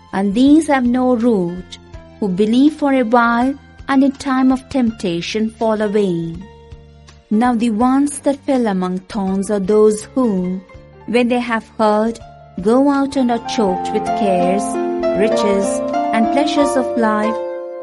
and these have no root, who believe for a while and in time of temptation fall away. Now the ones that fell among thorns are those who, when they have heard, go out and are choked with cares, riches, and pleasures of life,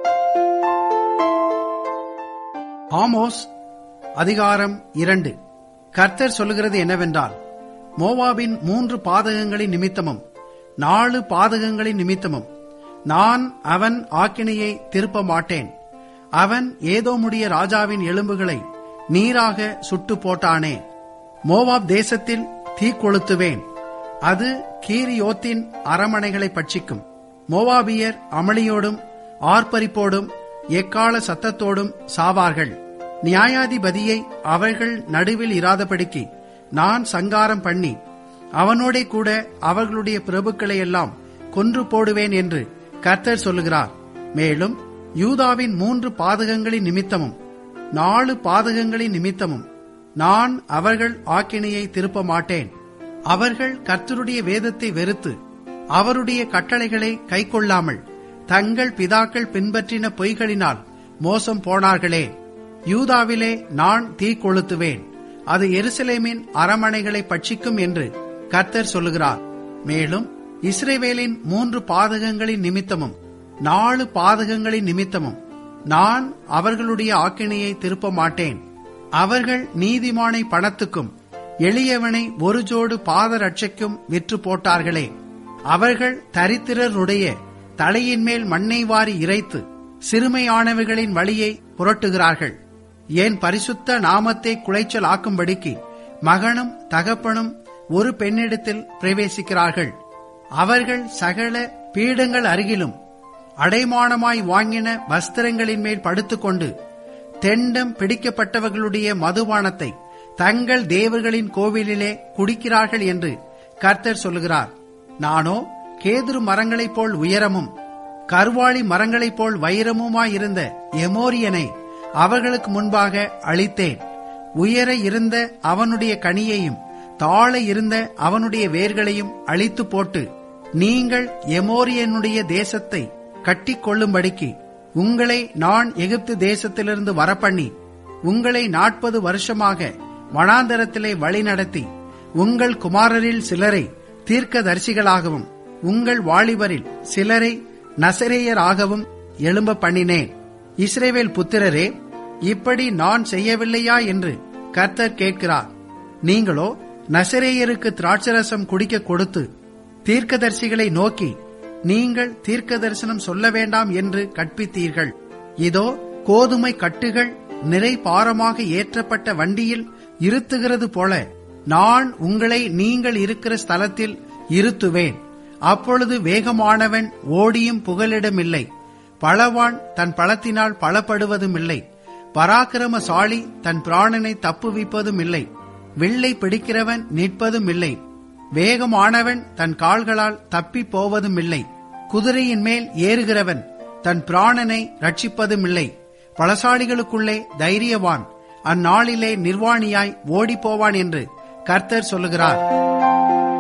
Amos அதிகாரம் இரண்டு கர்த்தர் சொல்லுகிறது என்னவென்றால் மோவாபின் மூன்று பாதகங்களின் நிமித்தமும் நாலு பாதகங்களின் நிமித்தமும் நான் அவன் ஆக்கினையை திருப்ப மாட்டேன் அவன் ஏதோமுடைய ராஜாவின் எலும்புகளை நீராக சுட்டு போட்டானே மோவாப் தேசத்தில் தீ கொளுத்துவேன் அது கீரியோத்தின் அரமனைகளை பட்சிக்கும் மோவாபியர் அமளியோடும் ஆர்ப்பரிப்போடும் எக்கால சத்தத்தோடும் சாவார்கள் நியாயாதிபதியை அவர்கள் நடுவில் இராதபடிக்கு நான் சங்காரம் பண்ணி அவனோடே கூட அவர்களுடைய பிரபுக்களை எல்லாம் கொன்று போடுவேன் என்று கர்த்தர் சொல்லுகிறார் மேலும் யூதாவின் மூன்று பாதகங்களின் நிமித்தமும் நாலு பாதகங்களின் நிமித்தமும் நான் அவர்கள் ஆக்கினையை திருப்ப மாட்டேன் அவர்கள் கர்த்தருடைய வேதத்தை வெறுத்து அவருடைய கட்டளைகளை கைக்கொள்ளாமல் தங்கள் பிதாக்கள் பின்பற்றின பொய்களினால் மோசம் போனார்களே யூதாவிலே நான் தீ கொளுத்துவேன் அது எருசலேமின் அரமனைகளை பட்சிக்கும் என்று கர்த்தர் சொல்லுகிறார் மேலும் இஸ்ரேவேலின் மூன்று பாதகங்களின் நிமித்தமும் நாலு பாதகங்களின் நிமித்தமும் நான் அவர்களுடைய ஆக்கினையை திருப்ப மாட்டேன் அவர்கள் நீதிமானை பணத்துக்கும் எளியவனை ஒரு ஜோடு பாதரட்சைக்கும் விற்று போட்டார்களே அவர்கள் தரித்திரருடைய தலையின் மேல் மண்ணை வாரி இறைத்து சிறுமையானவர்களின் வழியை புரட்டுகிறார்கள் என் பரிசுத்த நாமத்தை குலைச்சல் ஆக்கும்படிக்கு மகனும் தகப்பனும் ஒரு பெண்ணிடத்தில் பிரவேசிக்கிறார்கள் அவர்கள் சகல பீடங்கள் அருகிலும் அடைமானமாய் வாங்கின வஸ்திரங்களின் மேல் படுத்துக்கொண்டு தெண்டம் பிடிக்கப்பட்டவர்களுடைய மதுபானத்தை தங்கள் தேவர்களின் கோவிலிலே குடிக்கிறார்கள் என்று கர்த்தர் சொல்லுகிறார் நானோ கேதுரு மரங்களைப் போல் உயரமும் கருவாளி மரங்களைப் போல் வைரமுமாயிருந்த எமோரியனை அவர்களுக்கு முன்பாக அழித்தேன் உயர இருந்த அவனுடைய கனியையும் தாழ இருந்த அவனுடைய வேர்களையும் அழித்து போட்டு நீங்கள் எமோரியனுடைய தேசத்தை கட்டிக்கொள்ளும்படிக்கு உங்களை நான் எகிப்து தேசத்திலிருந்து வரப்பண்ணி உங்களை நாற்பது வருஷமாக வனாந்தரத்திலே வழிநடத்தி உங்கள் குமாரரில் சிலரை தீர்க்கதரிசிகளாகவும் உங்கள் வாலிபரில் சிலரை நசரேயராகவும் எழும்ப பண்ணினேன் இஸ்ரேவேல் புத்திரரே இப்படி நான் செய்யவில்லையா என்று கர்த்தர் கேட்கிறார் நீங்களோ நசரேயருக்கு திராட்சரசம் குடிக்க கொடுத்து தீர்க்கதரிசிகளை நோக்கி நீங்கள் தீர்க்க தரிசனம் சொல்ல வேண்டாம் என்று கற்பித்தீர்கள் இதோ கோதுமை கட்டுகள் நிறை பாரமாக ஏற்றப்பட்ட வண்டியில் இருத்துகிறது போல நான் உங்களை நீங்கள் இருக்கிற ஸ்தலத்தில் இருத்துவேன் அப்பொழுது வேகமானவன் ஓடியும் புகலிடமில்லை பலவான் தன் பலத்தினால் பலப்படுவதும் இல்லை பராக்கிரமசாலி தன் பிராணனை தப்புவிப்பதும் இல்லை வில்லை பிடிக்கிறவன் நிற்பதும் இல்லை வேகமானவன் தன் கால்களால் தப்பி போவதும் இல்லை குதிரையின் மேல் ஏறுகிறவன் தன் பிராணனை ரட்சிப்பதும் இல்லை பலசாலிகளுக்குள்ளே தைரியவான் அந்நாளிலே நிர்வாணியாய் ஓடிப்போவான் என்று கர்த்தர் சொல்லுகிறார்